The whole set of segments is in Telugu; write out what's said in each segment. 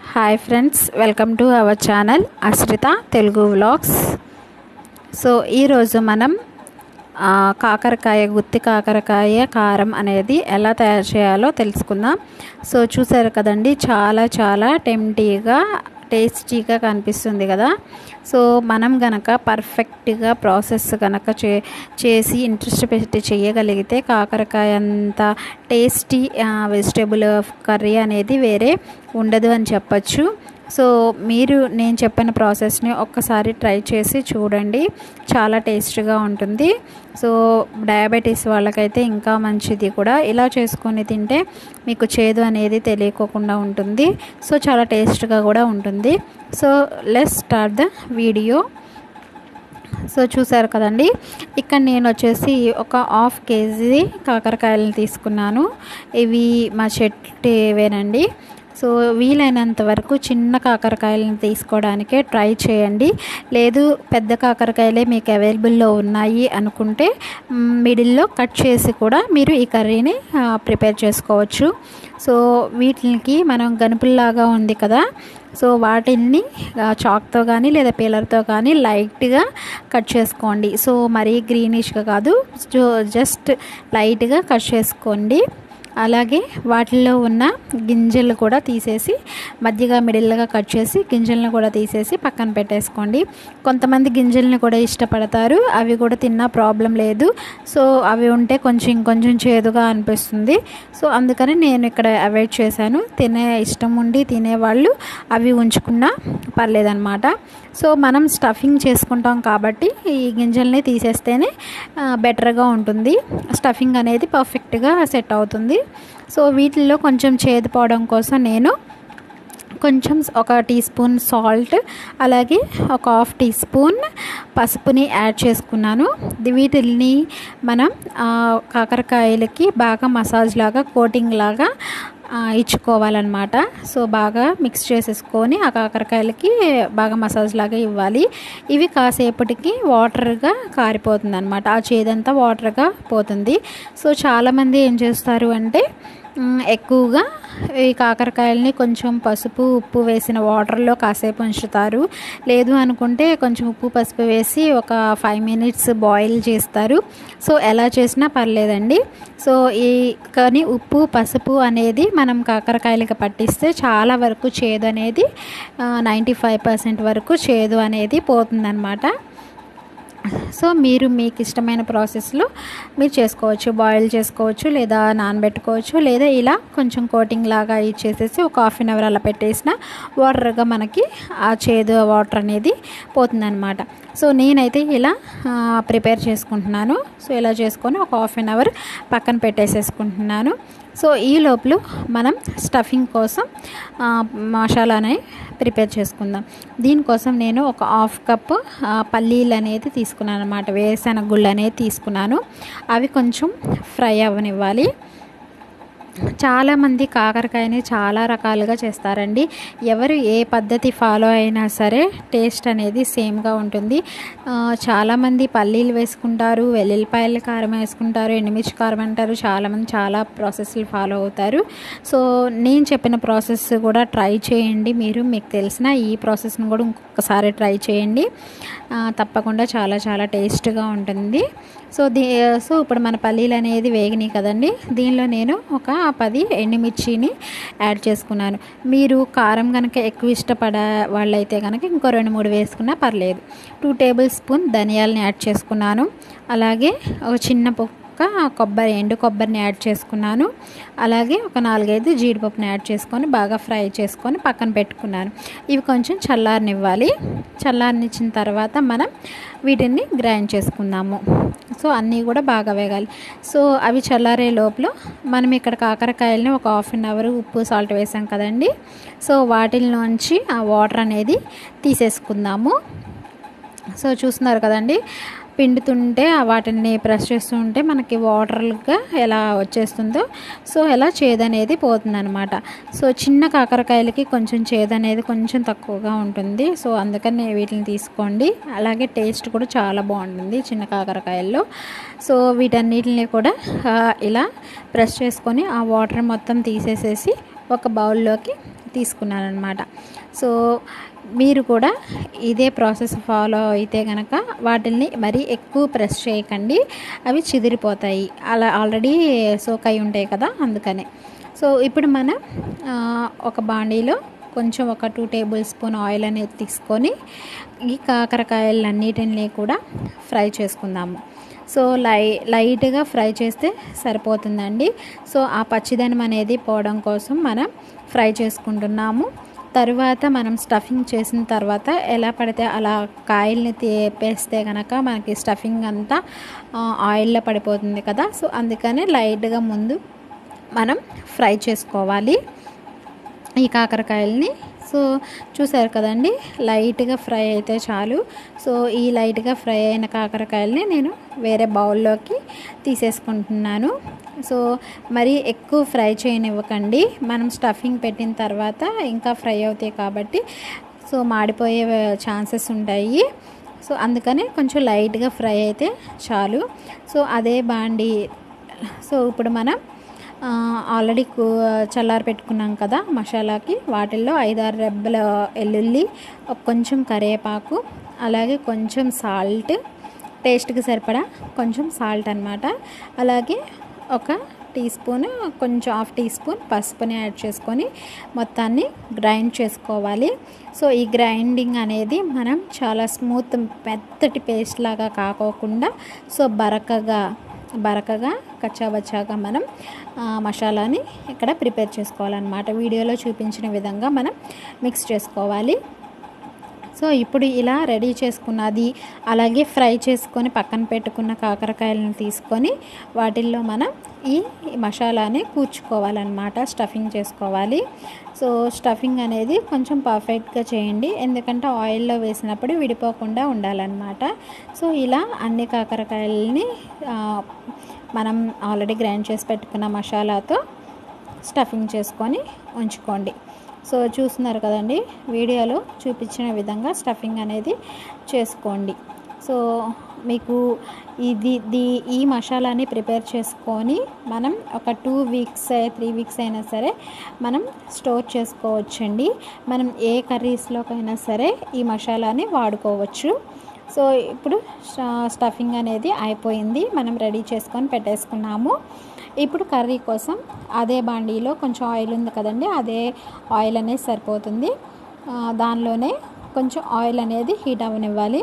hi friends welcome to our channel Ashritha Telugu vlogs so ఈరోజు మనం ఆ, కాకరకాయ గుత్తి కాకరకాయ కారం అనేది ఎలా తయారు చేయాలో తెలుసుకుందాం సో చూసారు కదండి చాలా చాలా టెంప్టీగా టేస్టీగా కనిపిస్తుంది కదా సో మనం గనక పర్ఫెక్ట్గా ప్రాసెస్ గనక చే చేసి ఇంట్రెస్ట్ పెట్టి చేయగలిగితే కాకరకాయ అంత టేస్టీ వెజిటేబుల్ కర్రీ అనేది వేరే ఉండదు అని చెప్పచ్చు సో మీరు నేను చెప్పిన ప్రాసెస్ని ఒక్కసారి ట్రై చేసి చూడండి చాలా టేస్ట్గా ఉంటుంది సో డయాబెటీస్ వాళ్ళకైతే ఇంకా మంచిది కూడా ఇలా చేసుకొని తింటే మీకు చేదు అనేది తెలియకోకుండా ఉంటుంది సో చాలా టేస్ట్గా కూడా ఉంటుంది so let's start the video so చూసారు కదండి ఇక్కడ నేను వచ్చేసి ఒక హాఫ్ కేజీ కాకరకాయలు తీసుకున్నాను ఇవి మా చెట్టువేనండి సో వీలైనంత వరకు చిన్న కాకరకాయలను తీసుకోవడానికే ట్రై చేయండి లేదు పెద్ద కాకరకాయలే మీకు అవైలబుల్లో ఉన్నాయి అనుకుంటే మ్, మిడిల్లో కట్ చేసి కూడా మీరు ఈ కర్రీని ఆ, ప్రిపేర్ చేసుకోవచ్చు సో వీటికి మనం గనుపుల్లాగా ఉంది కదా సో వాటిని ఆ, చాక్తో కానీ లేదా పీలర్తో కానీ లైట్గా కట్ చేసుకోండి సో మరీ గ్రీనిష్గా కాదు జో జస్ట్ లైట్గా కట్ చేసుకోండి అలాగే వాటిల్లో ఉన్న గింజలు కూడా తీసేసి మధ్యగా మిడిల్గా కట్ చేసి గింజలను కూడా తీసేసి పక్కన పెట్టేసుకోండి కొంతమంది గింజల్ని కూడా ఇష్టపడతారు అవి కూడా తిన్నా ప్రాబ్లం లేదు సో అవి ఉంటే కొంచెం ఇంకొంచెం చేదుగా అనిపిస్తుంది సో అందుకని నేను ఇక్కడ అవాయిడ్ చేశాను తినే ఇష్టం ఉండి తినేవాళ్ళు అవి ఉంచుకున్నా పర్లేదన్నమాట సో మనం స్టఫింగ్ చేసుకుంటాం కాబట్టి ఈ గింజల్ని తీసేస్తేనే బెటర్గా ఉంటుంది స్టఫింగ్ అనేది పర్ఫెక్ట్గా సెట్ అవుతుంది సో వీటిల్లో కొంచెం చేదుపోవడం కోసం నేను కొంచెం ఒక టీ స్పూన్ సాల్ట్ అలాగే ఒక హాఫ్ టీ స్పూన్ పసుపుని యాడ్ చేసుకున్నాను ది- వీటిని మనం ఆ, కాకరకాయలకి బాగా మసాజ్ లాగా కోటింగ్ లాగా ఆ, ఇచ్చుకోవాలన్నమాట సో బాగా మిక్స్ చేసేసుకొని ఆ కాకరకాయలకి బాగా మసాజ్ లాగా ఇవ్వాలి ఇవి కాసేపటికి వాటర్గా కారిపోతుంది అనమాట ఆ చేదంతా వాటర్గా పోతుంది సో చాలామంది ఏం చేస్తారు అంటే మ్, ఎక్కువగా ఈ కాకరకాయలని కొంచెం పసుపు ఉప్పు వేసిన వాటర్లో కాసేపు ఉంచుతారు లేదు అనుకుంటే కొంచెం ఉప్పు పసుపు వేసి ఒక ఫైవ్ మినిట్స్ బాయిల్ చేస్తారు సో ఎలా చేసినా పర్లేదండి సో ఈ కానీ ఉప్పు పసుపు అనేది మనం కాకరకాయలకి పట్టిస్తే చాలా వరకు చేదు అనేది నైంటీ ఫైవ్ పర్సెంట్ వరకు చేదు అనేది పోతుందన్నమాట సో మీరు మీకు ఇష్టమైన ప్రాసెస్లో మీరు చేసుకోవచ్చు బాయిల్ చేసుకోవచ్చు లేదా నానబెట్టుకోవచ్చు లేదా ఇలా కొంచెం కోటింగ్ లాగా ఇచ్చేసేసి ఒక హాఫ్ అన్ అవర్ అలా పెట్టేసిన వాటర్గా మనకి ఆ చేదు వాటర్ అనేది పోతుందన్నమాట సో నేనైతే ఇలా ఆ, ప్రిపేర్ చేసుకుంటున్నాను సో ఇలా చేసుకొని ఒక హాఫ్ అన్ అవర్ పక్కన పెట్టేసేసుకుంటున్నాను సో ఈ లోపల మనం స్టఫింగ్ కోసం ఆ, మసాలాని ప్రిపేర్ చేసుకుందాం దీనికోసం నేను ఒక హాఫ్ కప్ ఆ, పల్లీలు అనేది తీసుకున్నాను అనమాట వేరుశెనగ గుళ్ళు అనేది తీసుకున్నాను అవి కొంచెం ఫ్రై అవ్వనివ్వాలి చాలామంది కాకరకాయని చాలా రకాలుగా చేస్తారండి ఎవరు ఏ పద్ధతి ఫాలో అయినా సరే టేస్ట్ అనేది సేమ్గా ఉంటుంది ఆ, చాలామంది పల్లీలు వేసుకుంటారు వెల్లుల్లిపాయల కారం వేసుకుంటారు ఎండుమిర్చి కారం అంటారు చాలామంది చాలా ప్రాసెస్లు ఫాలో అవుతారు సో నేను చెప్పిన ప్రాసెస్ కూడా ట్రై చేయండి మీరు మీకు తెలిసిన ఈ ప్రాసెస్ని కూడా ఇంకొకసారి ట్రై చేయండి ఆ, తప్పకుండా చాలా చాలా టేస్ట్గా ఉంటుంది సో దీ సో ఇప్పుడు మన పల్లీలు అనేది వేగినాయి కదండి దీనిలో నేను ఒక పది ఎండుమిర్చిని యాడ్ చేసుకున్నాను మీరు కారం కనుక ఎక్కువ ఇష్టపడే వాళ్ళైతే కనుక ఇంకో రెండు మూడు వేసుకున్నా పర్లేదు టూ టేబుల్ స్పూన్ ధనియాలని యాడ్ చేసుకున్నాను అలాగే ఒక చిన్న పొక్క కొబ్బరి ఎండు కొబ్బరిని యాడ్ చేసుకున్నాను అలాగే ఒక నాలుగైదు జీడిపప్పుని యాడ్ చేసుకొని బాగా ఫ్రై చేసుకొని పక్కన పెట్టుకున్నాను ఇవి కొంచెం చల్లారనివ్వాలి చల్లారనిచ్చిన తర్వాత మనం వీటిని గ్రైండ్ చేసుకుందాము సో అన్నీ కూడా బాగా వేగాలి సో అవి చల్లారే లోపల మనం ఇక్కడ కాకరకాయలని ఒక హాఫ్ అన్ అవర్ ఉప్పు సాల్ట్ వేసాం కదండి సో వాటిల్లోంచి ఆ వాటర్ అనేది తీసేసుకుందాము సో చూస్తున్నారు కదండి పిండుతుంటే ఆ వాటిని ప్రెస్ చేస్తుంటే మనకి వాటర్గా ఎలా వచ్చేస్తుందో సో ఎలా చేదు అనేది పోతుందన్నమాట సో చిన్న కాకరకాయలకి కొంచెం చేదు అనేది కొంచెం తక్కువగా ఉంటుంది సో అందుకని వీటిని తీసుకోండి అలాగే టేస్ట్ కూడా చాలా బాగుంటుంది చిన్న కాకరకాయల్లో సో వీటన్నిటిని కూడా ఆ, ఇలా ప్రెస్ చేసుకొని ఆ వాటర్ మొత్తం తీసేసేసి ఒక బౌల్లోకి తీసుకున్నాను అనమాట సో మీరు కూడా ఇదే ప్రాసెస్ ఫాలో అయితే కనుక వాటిల్ని మరీ ఎక్కువ ప్రెస్ చేయకండి అవి చిదిరిపోతాయి అలా ఆల్రెడీ సోక్ అయి ఉంటాయి కదా అందుకనే సో ఇప్పుడు మనం ఆ, ఒక బాండీలో కొంచెం ఒక టూ టేబుల్ స్పూన్ ఆయిల్ అనేది తీసుకొని ఈ కాకరకాయలన్నిటిని కూడా ఫ్రై చేసుకుందాము సో లై లైట్గా ఫ్రై చేస్తే సరిపోతుందండి సో ఆ పచ్చిదనం అనేది పోవడం కోసం మనం ఫ్రై చేసుకుంటున్నాము తరువాత మనం స్టఫింగ్ చేసిన తర్వాత ఎలా పడితే అలా కాయల్ని తీపేస్తే కనుక మనకి స్టఫింగ్ అంతా ఆ, ఆయిల్లో పడిపోతుంది కదా సో అందుకని లైట్గా ముందు మనం ఫ్రై చేసుకోవాలి ఈ కాకరకాయలని సో చూసారు కదండి లైట్గా ఫ్రై అయితే చాలు సో ఈ లైట్గా ఫ్రై అయిన కాకరకాయలని నేను వేరే బౌల్లోకి తీసేసుకుంటున్నాను సో మరి ఎక్కువ ఫ్రై చేయనివ్వకండి మనం స్టఫింగ్ పెట్టిన తర్వాత ఇంకా ఫ్రై అవుతాయి కాబట్టి సో మాడిపోయే ఛాన్సెస్ ఉంటాయి సో అందుకని కొంచెం లైట్గా ఫ్రై అయితే చాలు సో అదే బాండి సో ఇప్పుడు మనం ఆ, ఆల్రెడీ కూ చల్లారి పెట్టుకున్నాం కదా మసాలాకి వాటిల్లో ఐదారు రెబ్బల ఎల్లుల్లి ఒక కొంచెం కరివేపాకు అలాగే కొంచెం సాల్ట్ టేస్ట్కి సరిపడా కొంచెం సాల్ట్ అనమాట అలాగే ఒక టీ స్పూన్ కొంచెం హాఫ్ టీ స్పూన్ పసుపుని యాడ్ చేసుకొని మొత్తాన్ని గ్రైండ్ చేసుకోవాలి సో ఈ గ్రైండింగ్ అనేది మనం చాలా స్మూత్ మెత్తటి పేస్ట్ లాగా కాకోకుండా సో బరకగా బరకగా కచ్చాబచ్చాగా మనం ఆ, మసాలాని ఇక్కడ ప్రిపేర్ చేసుకోవాలన్నమాట వీడియోలో చూపించిన విధంగా మనం మిక్స్ చేసుకోవాలి సో ఇప్పుడు ఇలా రెడీ చేసుకున్నది అలాగే ఫ్రై చేసుకొని పక్కన పెట్టుకున్న కాకరకాయలను తీసుకొని వాటిల్లో మనం ఈ మసాలాని కూర్చుకోవాలన్నమాట స్టఫింగ్ చేసుకోవాలి సో స్టఫింగ్ అనేది కొంచెం పర్ఫెక్ట్గా చేయండి ఎందుకంటే ఆయిల్లో వేసినప్పుడు విడిపోకుండా ఉండాలన్నమాట సో ఇలా అన్ని కాకరకాయలని ఆ, మనం ఆల్రెడీ గ్రైండ్ చేసి పెట్టుకున్న మసాలాతో స్టఫింగ్ చేసుకొని ఉంచుకోండి సో చూస్తున్నారు కదండి వీడియోలో చూపించిన విధంగా స్టఫింగ్ అనేది చేసుకోండి సో మీకు ఇది దీ ఈ మసాలాని ప్రిపేర్ చేసుకొని మనం ఒక టూ వీక్స్ త్రీ వీక్స్ అయినా సరే మనం స్టోర్ చేసుకోవచ్చండి మనం ఏ కర్రీస్లోకైనా సరే ఈ మసాలాని వాడుకోవచ్చు సో ఇప్పుడు స్ట- స్టఫింగ్ అనేది అయిపోయింది మనం రెడీ చేసుకొని పెట్టేసుకున్నాము ఇప్పుడు కర్రీ కోసం అదే బాండీలో కొంచెం ఆయిల్ ఉంది కదండి అదే ఆయిల్ అనేది సరిపోతుంది ఆ, దానిలోనే కొంచెం ఆయిల్ అనేది హీట్ అవ్వనివ్వాలి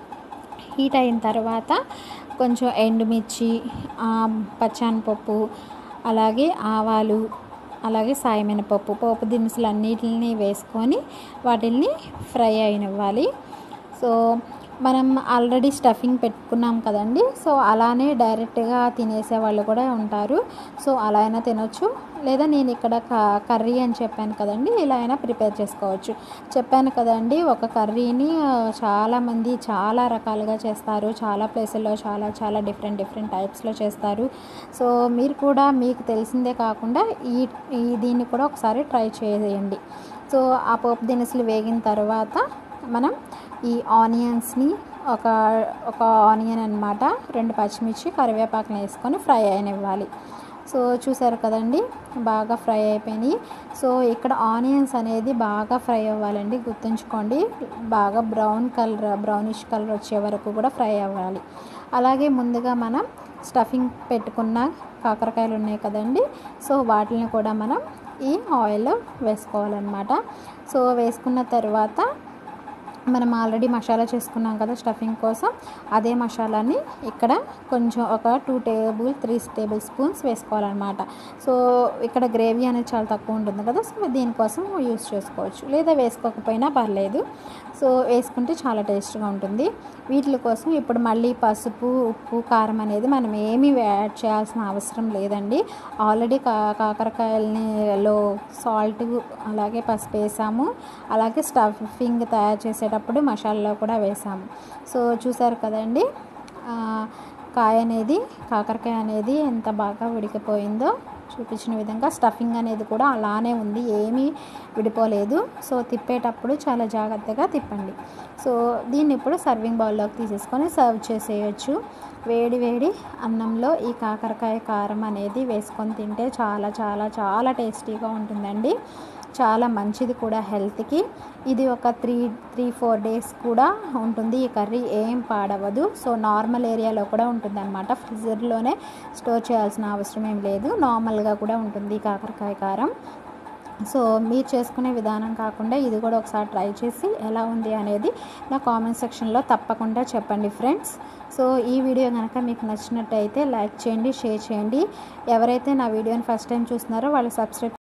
హీట్ అయిన తర్వాత కొంచెం ఎండుమిర్చి ఆ, పచ్చానపప్పు అలాగే ఆవాలు అలాగే సాయమినపప్పు పోపు దినుసులు అన్నిటిని వేసుకొని వాటిల్ని ఫ్రై అయినివ్వాలి సో మనం ఆల్రెడీ స్టఫింగ్ పెట్టుకున్నాం కదండి సో అలానే డైరెక్ట్గా తినేసే వాళ్ళు కూడా ఉంటారు సో అలా అయినా తినొచ్చు లేదా నేను ఇక్కడ క- కర్రీ అని చెప్పాను కదండి ఇలా అయినా ప్రిపేర్ చేసుకోవచ్చు చెప్పాను కదండి ఒక కర్రీని ఆ, చాలామంది చాలా రకాలుగా చేస్తారు చాలా ప్లేసుల్లో చాలా చాలా డిఫరెంట్ డిఫరెంట్ టైప్స్లో చేస్తారు సో మీరు కూడా మీకు తెలిసిందే కాకుండా ఈ ఈ దీన్ని కూడా ఒకసారి ట్రై చేయండి సో ఆ పోపు దినుసులు వేగిన తర్వాత మనం ఈ ఆనియన్స్ని ఒక ఒక ఆనియన్ అన్నమాట రెండు పచ్చిమిర్చి కరివేపాకుని వేసుకొని ఫ్రై అయినివ్వాలి సో చూసారు కదండి బాగా ఫ్రై అయిపోయినాయి సో ఇక్కడ ఆనియన్స్ అనేది బాగా ఫ్రై అవ్వాలండి గుర్తుంచుకోండి బాగా బ్రౌన్ కలర్ బ్రౌనిష్ కలర్ వచ్చే వరకు కూడా ఫ్రై అవ్వాలి అలాగే ముందుగా మనం స్టఫింగ్ పెట్టుకున్న కాకరకాయలు ఉన్నాయి కదండి సో వాటిని కూడా మనం ఈ ఆయిల్లో వేసుకోవాలన్నమాట సో వేసుకున్న తర్వాత మనం ఆల్రెడీ మసాలా చేసుకున్నాం కదా స్టఫింగ్ కోసం అదే మసాలాని ఇక్కడ కొంచెం ఒక two table three table spoons వేసుకోవాలన్నమాట సో ఇక్కడ గ్రేవీ అనేది చాలా తక్కువ ఉంటుంది కదా సో దీనికోసం యూస్ చేసుకోవచ్చు లేదా వేసుకోకపోయినా పర్లేదు సో వేసుకుంటే చాలా టేస్ట్గా ఉంటుంది వీటి కోసం ఇప్పుడు మళ్ళీ పసుపు ఉప్పు కారం అనేది మనం ఏమీ యాడ్ చేయాల్సిన అవసరం లేదండి ఆల్రెడీ కా కాకరకాయలని లో సాల్ట్ అలాగే పసుపు వేసాము అలాగే స్టఫింగ్ తయారు చేసేటప్పుడు మసాలాలో కూడా వేసాము సో చూసారు కదండి ఆ, కాయ అనేది కాకరకాయ అనేది ఎంత బాగా ఉడికిపోయిందో చూపించిన విధంగా స్టఫింగ్ అనేది కూడా అలానే ఉంది ఏమీ విడిపోలేదు సో తిప్పేటప్పుడు చాలా జాగ్రత్తగా తిప్పండి సో దీన్ని ఇప్పుడు సర్వింగ్ బౌల్లోకి తీసేసుకొని సర్వ్ చేసేయచ్చు వేడి వేడి అన్నంలో ఈ కాకరకాయ కారం అనేది వేసుకొని తింటే చాలా చాలా చాలా టేస్టీగా ఉంటుందండి చాలా మంచిది కూడా హెల్త్కి ఇది ఒక త్రీ త్రీ ఫోర్ డేస్ కూడా ఉంటుంది ఈ కర్రీ ఏం పాడవదు సో నార్మల్ ఏరియాలో కూడా ఉంటుంది అనమాట ఫ్రిజర్లోనే స్టోర్ చేయాల్సిన అవసరం ఏం లేదు నార్మల్గా కూడా ఉంటుంది ఈ కాకరకాయ కారం సో మీరు చేసుకునే విధానం కాకుండా ఇది కూడా ఒకసారి ట్రై చేసి ఎలా ఉంది అనేది నా కామెంట్ సెక్షన్లో తప్పకుండా చెప్పండి ఫ్రెండ్స్ సో ఈ వీడియో కనుక మీకు నచ్చినట్టయితే లైక్ చేయండి షేర్ చేయండి ఎవరైతే నా వీడియోని ఫస్ట్ టైం చూస్తున్నారో వాళ్ళు సబ్స్క్రైబ్